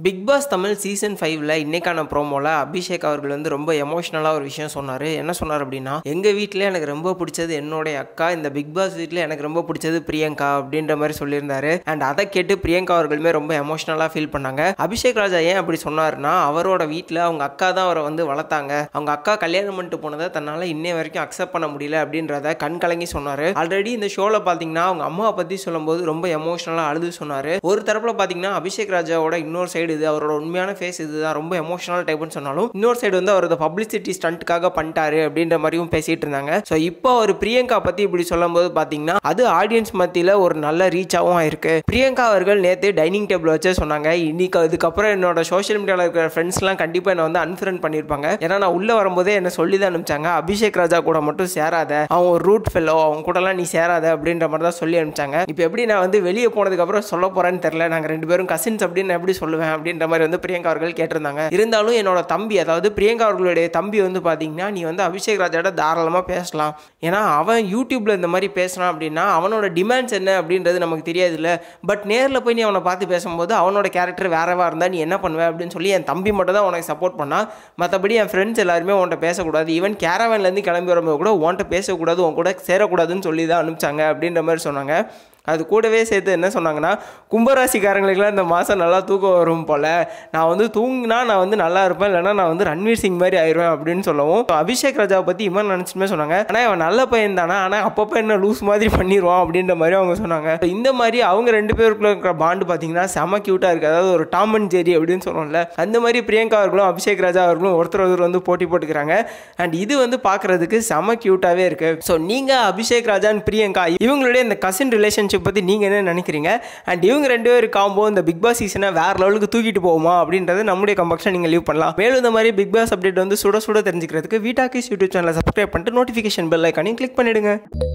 big pass Tamil season ஃபைவ்ல இன்னைக்கான ப்ரோமோல அபிஷேக் அவர்கள் வந்து ரொம்ப எமோஷ்னலாக ஒரு விஷயம் சொன்னார் என்ன சொன்னார் அப்படின்னா எங்கள் வீட்டில் எனக்கு ரொம்ப பிடிச்சது என்னுடைய அக்கா இந்த பிக் பாஸ் வீட்டில் எனக்கு ரொம்ப பிடிச்சது பிரியங்கா அப்படின்ற மாதிரி சொல்லியிருந்தாரு அண்ட் அதை கேட்டு பிரியங்கா அவர்களுமே ரொம்ப எமோஷ்னலாக ஃபீல் பண்ணாங்க அபிஷேக் ராஜா ஏன் அப்படி சொன்னார்னா அவரோட வீட்டில் அவங்க அக்கா தான் அவரை வந்து வளர்த்தாங்க அவங்க அக்கா கல்யாணம் பண்ணிட்டு போனதை தன்னால் இன்னை வரைக்கும் அக்செப்ட் பண்ண முடியல அப்படின்றத கண் கலங்கி சொன்னார் ஆல்ரெடி இந்த ஷோவில் பார்த்தீங்கன்னா அவங்க அம்மாவை பற்றி சொல்லும்போது ரொம்ப எமோஷ்னலாக அழுது சொன்னார் ஒரு தரப்பில் பார்த்தீங்கன்னா அபிஷேக் ராஜாவோட இன்னொரு சைடு இது அவரோட உண்மையான ஃபேஸ் இதுதான் ரொம்ப எமோஷனல் டைப்னு சொன்னாலும் இன்னொரு சைடு வந்து அவர் பப்ளிசிட்டி ஸ்டண்ட்டுக்காக பண்ணிட்டாரு அப்படின்ற மாதிரியும் பேசிட்டு இருந்தாங்க ஸோ இப்போ அவர் பிரியங்கா பற்றி இப்படி சொல்லும்போது பார்த்தீங்கன்னா அது ஆடியன்ஸ் மத்தியில் ஒரு நல்ல ரீச்சாகவும் ஆயிருக்கு பிரியங்கா அவர்கள் நேற்று டைனிங் டேபிள் வச்சே சொன்னாங்க இன்னைக்கு அதுக்கப்புறம் என்னோட சோஷியல் மீடியாவில் இருக்கிற ஃப்ரெண்ட்ஸ்லாம் கண்டிப்பாக என்னை வந்து அன்ஃப்ரெண்ட் பண்ணியிருப்பாங்க ஏன்னா நான் உள்ளே வரும்போதே என்ன சொல்லி தான் அனுப்பிச்சாங்க அபிஷேக் ராஜா கூட மட்டும் சேராத அவன் ஒரு ரூட் ஃபெல்லோ அவங்க கூடலாம் நீ சேராத அப்படின்ற மாதிரி தான் சொல்லி அனுப்பிச்சாங்க இப்போ எப்படி நான் வந்து வெளியே போனதுக்கப்புறம் சொல்ல போகிறேன்னு தெரில நாங்கள் ரெண்டு பேரும் கசின்ஸ் அப்படின்னு எப்படி சொல்லுவேன் அப்படின்ற மாதிரி வந்து பிரியங்கா அவர்கள் கேட்டிருந்தாங்க இருந்தாலும் என்னோட தம்பி அதாவது பிரியங்கா அவர்களுடைய தம்பி வந்து பார்த்தீங்கன்னா நீ வந்து அபிஷேக் ராஜாவோட தாராளமாக பேசலாம் ஏன்னா அவன் யூடியூப்ல இந்த மாதிரி பேசுறான் அப்படின்னா அவனோட டிமாண்ட்ஸ் என்ன அப்படின்றது நமக்கு தெரியாது இல்லை பட் நேரில் போய் நீ அவனை பார்த்து பேசும்போது அவனோட கேரக்டர் வேறவா இருந்தால் நீ என்ன பண்ணுவ அப்படின்னு சொல்லி என் தம்பி மட்டும் தான் உனக்கு சப்போர்ட் பண்ணா மற்றபடி என் ஃப்ரெண்ட்ஸ் எல்லாருமே உன்ட்ட பேசக்கூடாது ஈவன் கேரவன்லேருந்து கிளம்பி வரும்போது கூட உன்ட்ட பேசக்கூடாது உன் கூட சேரக்கூடாதுன்னு சொல்லி தான் அனுப்பிச்சாங்க அப்படின்ற மாதிரி சொன்னாங்க அது கூடவே சேர்த்து என்ன சொன்னாங்கன்னா கும்பராசிக்காரங்களுக்குலாம் இந்த மாதம் நல்லா தூக்கம் வரும் போல் நான் வந்து தூங்கினா நான் வந்து நல்லா இருப்பேன் இல்லைனா நான் வந்து ரன்வீர் சிங் மாதிரி ஆயிடுவேன் அப்படின்னு சொல்லவும் அபிஷேக் ராஜாவை பற்றி இவன் நினச்சுமே சொன்னாங்க ஆனால் இவன் நல்ல பையன் தானே ஆனால் அப்பப்போ என்ன லூஸ் மாதிரி பண்ணிடுவான் அப்படின்ற மாதிரி அவங்க சொன்னாங்க இந்த மாதிரி அவங்க ரெண்டு பேருக்குள்ள இருக்கிற பாண்டு பார்த்தீங்கன்னா செம க்யூட்டாக இருக்குது அதாவது ஒரு டாம் அண்ட் ஜெரி அப்படின்னு சொல்லுவோம்ல அந்த மாதிரி பிரியங்கா அவர்களும் அபிஷேக் ராஜா அவர்களும் ஒருத்தர் ஒருத்தர் வந்து போட்டி போட்டுக்கிறாங்க அண்ட் இது வந்து பார்க்குறதுக்கு செம க்யூட்டாகவே இருக்குது ஸோ நீங்கள் அபிஷேக் ராஜா அண்ட் பிரியங்கா இவங்களுடைய இந்த கசின் ரிலேஷன்ஷிப் பற்றி நீங்கள் என்ன நினைக்கிறீங்க அண்ட் இவங்க ரெண்டு பேரும் காம்போ இந்த பிக் பாஸ் சீசனை வேற லெவலுக்கு தூக்கிட்டு போகுமா அப்படின்றது நம்முடைய கம்பக்ஷன் நீங்கள் லீவ் பண்ணலாம் மேலும் இந்த மாதிரி பிக் பாஸ் அப்டேட் வந்து சுட சுட தெரிஞ்சுக்கிறதுக்கு வீட்டாக்கிஸ் யூடியூப் சேனலை சப்ஸ்கிரைப் பண்ணிட்டு நோட்டிஃபிகேஷன் பெல் ஐக்கானையும் கிளிக் பண்ணிடுங்க